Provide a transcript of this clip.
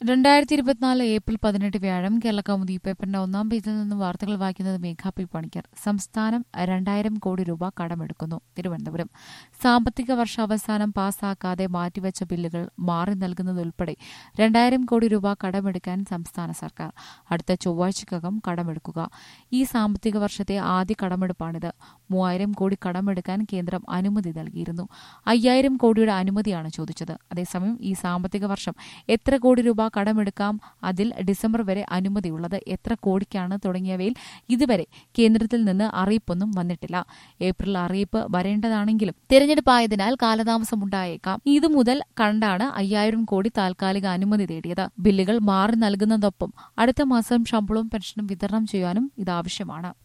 രണ്ടായിരത്തി ഇരുപത്തിനാല് ഏപ്രിൽ പതിനെട്ട് വ്യാഴം കേരള കൗമുദി പേപ്പറിന്റെ ഒന്നാം പേജിൽ നിന്ന് വാർത്തകൾ വായിക്കുന്നത് മേഘാ പി പണിക്കർ സംസ്ഥാനം രണ്ടായിരം കോടി രൂപ കടമെടുക്കുന്നു തിരുവനന്തപുരം സാമ്പത്തിക വർഷാവസാനം പാസ്സാക്കാതെ മാറ്റിവെച്ച ബില്ലുകൾ മാറി നൽകുന്നതുൾപ്പെടെ രണ്ടായിരം കോടി രൂപ കടമെടുക്കാൻ സംസ്ഥാന സർക്കാർ അടുത്ത ചൊവ്വാഴ്ചക്കകം കടമെടുക്കുക ഈ സാമ്പത്തിക വർഷത്തെ ആദ്യ കടമെടുപ്പാണിത് മൂവായിരം കോടി കടമെടുക്കാൻ കേന്ദ്രം അനുമതി നൽകിയിരുന്നു അയ്യായിരം കോടിയുടെ അനുമതിയാണ് ചോദിച്ചത് അതേസമയം ഈ സാമ്പത്തിക വർഷം എത്ര കോടി രൂപ കടമെടുക്കാം അതിൽ ഡിസംബർ വരെ അനുമതിയുള്ളത് എത്ര കോടിക്കാണ് തുടങ്ങിയവയിൽ ഇതുവരെ കേന്ദ്രത്തിൽ നിന്ന് അറിയിപ്പൊന്നും വന്നിട്ടില്ല ഏപ്രിൽ അറിയിപ്പ് വരേണ്ടതാണെങ്കിലും തിരഞ്ഞെടുപ്പായതിനാൽ കാലതാമസമുണ്ടായേക്കാം ഇതുമുതൽ കണ്ടാണ് അയ്യായിരം കോടി താൽക്കാലിക അനുമതി തേടിയത് ബില്ലുകൾ മാറി നൽകുന്നതൊപ്പം അടുത്ത മാസം ശമ്പളവും പെൻഷനും വിതരണം ചെയ്യാനും ഇതാവശ്യമാണ്